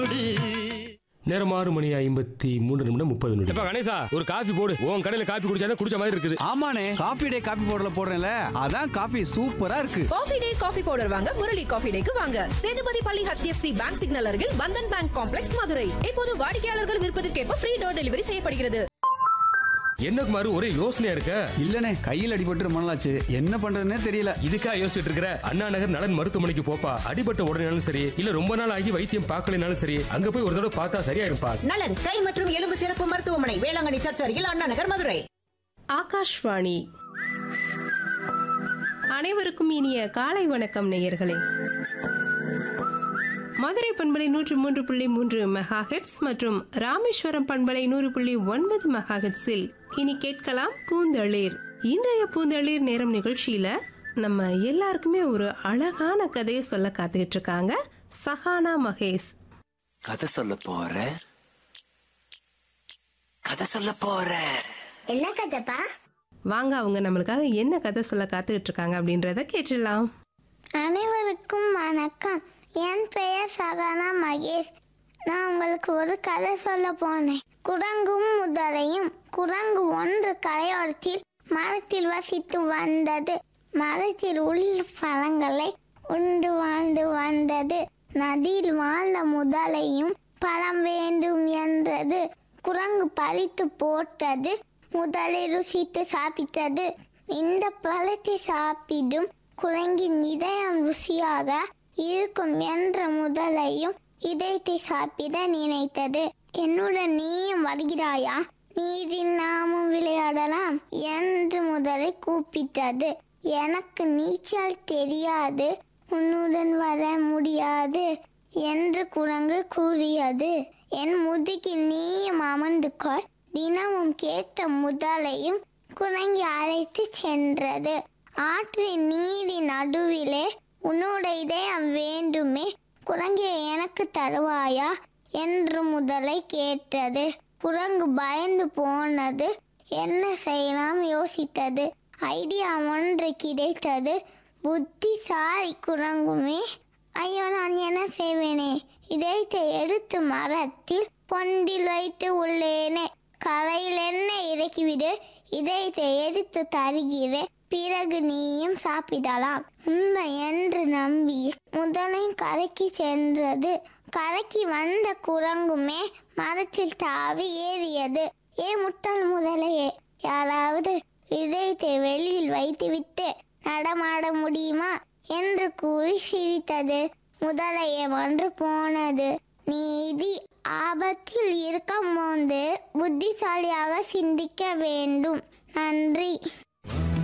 நேரம் ஆறு மணி ஐம்பத்தி மூன்று நிமிடம் முப்பது நிமிடம் எப்ப கணேசா ஒரு காஃபி போடு உன் கடையில காஃபி குடிச்சாதான் குடிச்ச மாதிரி இருக்குது ஆமாண்ணே காபி டே காபி பவுடர்ல போடுறேன்ல அதான் காபி சூப்பரா இருக்கு காஃபி டே காஃபி பவுடர் வாங்க முரளி காஃபி டேக்கு வாங்க சேதுபதி பள்ளி HDFC பேங்க் சிக்னல் அருகில் பந்தன் பேங்க் காம்ப்ளெக்ஸ் மதுரை இப்போது வாடிக்கையாளர்கள் விருப்பத்திற்கேற்ப ஃப்ரீ டோர் டெலிவரி செய்யப்படுகிறது என்ன குமார் ஒரே யோசனையா இருக்க இல்லனே கையில் அடிபட்டு ரொம்ப நாளாச்சு என்ன பண்றதுன்னே தெரியல இதுக்கா யோசிச்சுட்டு இருக்கிற அண்ணா நகர் நலன் மருத்துவமனைக்கு போப்பா அடிபட்ட உடனேனாலும் சரி இல்ல ரொம்ப நாள் ஆகி வைத்தியம் பார்க்கலைனாலும் சரி அங்க போய் ஒரு தடவை பார்த்தா சரியா இருப்பா நலன் கை மற்றும் எலும்பு சிறப்பு மருத்துவமனை வேளாங்கண்ணி சர்ச் அருகில் அண்ணா நகர் மதுரை ஆகாஷ்வாணி அனைவருக்கும் இனிய காலை வணக்கம் நேயர்களே மதுரை பண்பலை நூற்று மூன்று புள்ளி மூன்று மெகா ஹெட்ஸ் மற்றும் ராமேஸ்வரம் பண்பலை நூறு புள்ளி ஒன்பது மெகா ஹெட்ஸில் இனி கேட்கலாம் பூந்தளிர் இன்றைய பூந்தளிர் நேரம் நிகழ்ச்சியில நம்ம எல்லாருக்குமே ஒரு அழகான கதையை சொல்ல காத்துக்கிட்டு இருக்காங்க சஹானா மகேஷ் கதை சொல்ல போறேன் கதை சொல்ல போறேன் என்ன கதைப்பா வாங்க அவங்க நம்மளுக்காக என்ன கதை சொல்ல காத்துக்கிட்டு இருக்காங்க அப்படின்றத கேட்டுடலாம் அனைவருக்கும் வணக்கம் என் பெயர் சகானா மகேஷ் நான் உங்களுக்கு ஒரு கதை சொல்ல போனேன் குரங்கும் முதலையும் குரங்கு ஒன்று கரையோரத்தில் மரத்தில் வசித்து வந்தது மரத்தில் உள்ள பழங்களை உண்டு வாழ்ந்து வந்தது நதியில் வாழ்ந்த முதலையும் பழம் வேண்டும் என்றது குரங்கு பறித்து போட்டது முதலை ருசித்து சாப்பிட்டது இந்த பழத்தை சாப்பிடும் குரங்கின் இதயம் ருசியாக இருக்கும் என்ற முதலையும் இதயத்தை சாப்பிட நினைத்தது என்னுடன் நீயும் வருகிறாயா நீரில் நாமும் விளையாடலாம் என்று முதலை கூப்பிட்டது எனக்கு நீச்சல் தெரியாது உன்னுடன் வர முடியாது என்று குரங்கு கூறியது என் முதுகில் நீயும் அமர்ந்து கொள் தினமும் கேட்ட முதலையும் குரங்கி அழைத்து சென்றது ஆற்றின் நீரின் நடுவிலே உன்னோட இதயம் வேண்டுமே குரங்கே எனக்கு தருவாயா என்று முதலை கேட்டது குரங்கு பயந்து போனது என்ன செய்யலாம் யோசித்தது ஐடியா ஒன்று கிடைத்தது புத்திசாலி குரங்குமே ஐயோ நான் என்ன செய்வேனே இதயத்தை எடுத்து மரத்தில் பொந்தில் வைத்து உள்ளேனே கரையில் என்ன இறக்கிவிடு இதயத்தை எடுத்து தருகிறேன் பிறகு நீயும் சாப்பிடலாம் உண்மை என்று நம்பி முதலை கரைக்கு சென்றது கரைக்கு வந்த குரங்குமே மரத்தில் தாவி ஏறியது ஏ முட்டாள் முதலையே யாராவது இதயத்தை வெளியில் வைத்துவிட்டு நடமாட முடியுமா என்று கூறி சிரித்தது முதலையே ஒன்று போனது நீதி ஆபத்தில் இருக்கும் போது புத்திசாலியாக சிந்திக்க வேண்டும் நன்றி